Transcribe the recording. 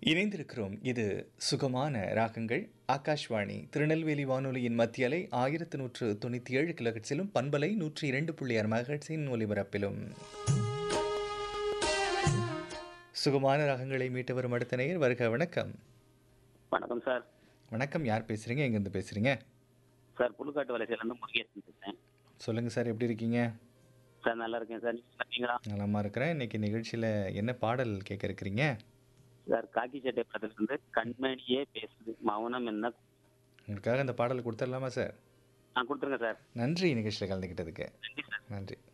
இணைந்திருக்கிறோம் இது சுகமான ராகங்கள் ஆகாஷ்வாணி திருநெல்வேலி வானொலியின் மத்திய அலை ஆயிரத்து நூற்று தொண்ணூற்றி ஏழு கிலோஹெட்ஸிலும் பண்பலை நூற்றி இரண்டு புள்ளி ஆறு மெகாஹெட்ஸின் ஒலிபரப்பிலும் சுகமான ராகங்களை மீட்டு வரும் அடுத்த நேயர் வருக வணக்கம் வணக்கம் சார் வணக்கம் யார் பேசுகிறீங்க எங்கேருந்து பேசுகிறீங்க சார் புழுக்காட்டு வலசையிலேருந்து முருகேசன் பேசுகிறேன் சொல்லுங்கள் சார் எப்படி இருக்கீங்க சார் நல்லா இருக்கேன் சார் நீங்கள் இருக்கீங்களா நலமா இருக்கிறேன் இன்னைக்கு நிகழ்ச்சியில் என்ன பாடல் கேட்க இருக்கிறீங்க சார் காக்கி சட்டை படத்துலேருந்து கண்மணியே பேசுது மௌனம் என்ன உங்களுக்காக அந்த பாடல் கொடுத்துடலாமா சார் ஆ கொடுத்துருங்க சார் நன்றி நிகழ்ச்சியில் கலந்துக்கிட்டதுக்கு நன்றி சார் நன்றி